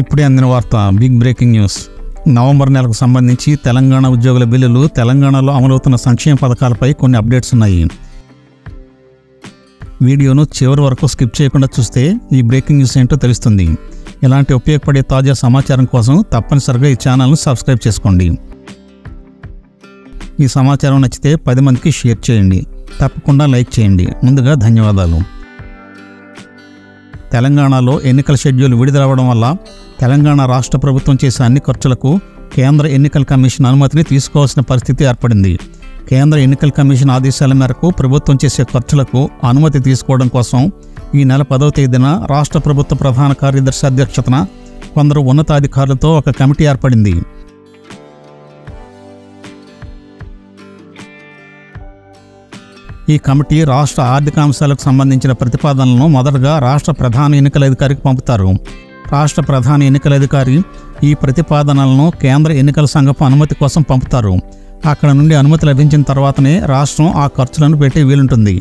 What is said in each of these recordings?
ఇప్పుడే అందిన వార్త బిగ్ బ్రేకింగ్ న్యూస్ నవంబర్ నెలకు సంబంధించి తెలంగాణ ఉద్యోగుల బిల్లులు తెలంగాణలో అమలవుతున్న సంక్షేమ పథకాలపై కొన్ని అప్డేట్స్ ఉన్నాయి వీడియోను చివరి వరకు స్కిప్ చేయకుండా చూస్తే ఈ బ్రేకింగ్ న్యూస్ ఏంటో తెలుస్తుంది ఇలాంటి ఉపయోగపడే తాజా సమాచారం కోసం తప్పనిసరిగా ఈ ఛానల్ను సబ్స్క్రైబ్ చేసుకోండి ఈ సమాచారం నచ్చితే పది మందికి షేర్ చేయండి తప్పకుండా లైక్ చేయండి ముందుగా ధన్యవాదాలు తెలంగాణలో ఎన్నికల షెడ్యూల్ విడుదలవ్వడం వల్ల తెలంగాణ రాష్ట్ర ప్రభుత్వం చేసే అన్ని ఖర్చులకు కేంద్ర ఎన్నికల కమిషన్ అనుమతిని తీసుకోవాల్సిన పరిస్థితి ఏర్పడింది కేంద్ర ఎన్నికల కమిషన్ ఆదేశాల మేరకు ప్రభుత్వం చేసే ఖర్చులకు అనుమతి తీసుకోవడం కోసం ఈ నెల పదవ తేదీన రాష్ట్ర ప్రభుత్వ ప్రధాన కార్యదర్శి అధ్యక్షతన కొందరు ఉన్నతాధికారులతో ఒక కమిటీ ఏర్పడింది ఈ కమిటీ రాష్ట్ర ఆర్థిక అంశాలకు సంబంధించిన ప్రతిపాదనలను మొదటగా రాష్ట్ర ప్రధాన ఎన్నికల అధికారికి పంపుతారు రాష్ట్ర ప్రధాన ఎన్నికల అధికారి ఈ ప్రతిపాదనలను కేంద్ర ఎన్నికల సంఘపు అనుమతి కోసం పంపుతారు అక్కడ నుండి అనుమతి లభించిన తర్వాతనే రాష్ట్రం ఆ ఖర్చులను పెట్టే వీలుంటుంది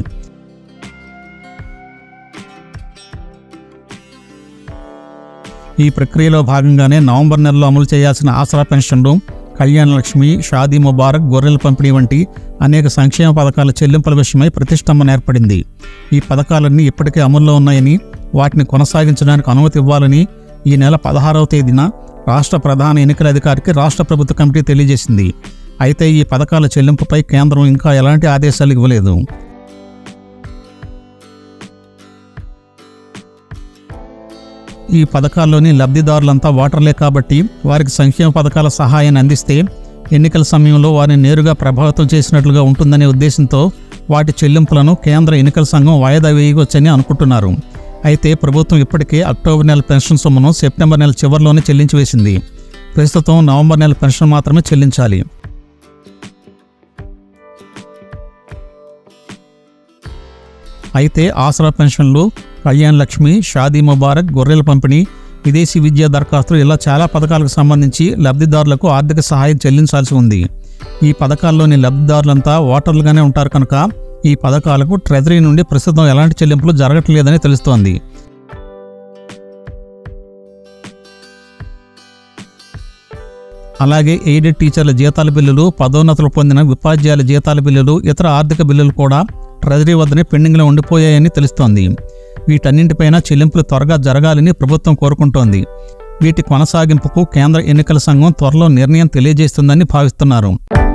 ఈ ప్రక్రియలో భాగంగానే నవంబర్ నెలలో అమలు చేయాల్సిన ఆసరా పెన్షన్లు కళ్యాణ లక్ష్మి షాదీ ముబారక్ గొర్రెల పంపిణీ వంటి అనేక సంక్షేమ పథకాల చెల్లింపుల విషయమై ప్రతిష్టంభన ఏర్పడింది ఈ పథకాలన్నీ ఇప్పటికే అమల్లో ఉన్నాయని వాటిని కొనసాగించడానికి అనుమతి ఇవ్వాలని ఈ నెల పదహారవ తేదీన రాష్ట్ర ప్రధాన ఎన్నికల అధికారికి రాష్ట్ర ప్రభుత్వ కమిటీ తెలియజేసింది అయితే ఈ పథకాల చెల్లింపుపై కేంద్రం ఇంకా ఎలాంటి ఆదేశాలు ఇవ్వలేదు ఈ పథకాల్లోని లబ్ధిదారులంతా ఓటర్లే కాబట్టి వారికి సంక్షేమ పథకాల సహాయాన్ని అందిస్తే ఎన్నికల సమయంలో వారిని నేరుగా ప్రభావితం చేసినట్లుగా ఉంటుందనే ఉద్దేశంతో వాటి చెల్లింపులను కేంద్ర ఎన్నికల సంఘం వాయిదా వేయవచ్చని అనుకుంటున్నారు అయితే ప్రభుత్వం ఇప్పటికే అక్టోబర్ నెల పెన్షన్ సొమ్మును సెప్టెంబర్ నెల చివరిలోనే చెల్లించి వేసింది ప్రస్తుతం నవంబర్ నెల పెన్షన్ మాత్రమే చెల్లించాలి అయితే ఆసరా పెన్షన్లు కళ్యాణ్ లక్ష్మి షాదీ ముబారక్ గొర్రెల పంపిణీ విదేశీ విద్యా దరఖాస్తులు ఇలా చాలా పథకాలకు సంబంధించి లబ్ధిదారులకు ఆర్థిక సహాయం చెల్లించాల్సి ఉంది ఈ పథకాల్లోని లబ్ధిదారులంతా ఓటర్లుగానే ఉంటారు కనుక ఈ పథకాలకు ట్రెజరీ నుండి ప్రస్తుతం ఎలాంటి చెల్లింపులు జరగట్లేదని తెలుస్తోంది అలాగే ఎయిడెడ్ టీచర్ల జీతాల బిల్లులు పదోన్నతులు పొందిన ఉపాధ్యాయుల జీతాల బిల్లులు ఇతర ఆర్థిక బిల్లులు కూడా ట్రెజరీ వద్దనే పెండింగ్లో ఉండిపోయాయని తెలుస్తోంది వీటన్నింటిపైన చెల్లింపులు త్వరగా జరగాలని ప్రభుత్వం కోరుకుంటోంది వీటి కొనసాగింపుకు కేంద్ర ఎన్నికల సంఘం త్వరలో నిర్ణయం తెలియజేస్తుందని భావిస్తున్నారు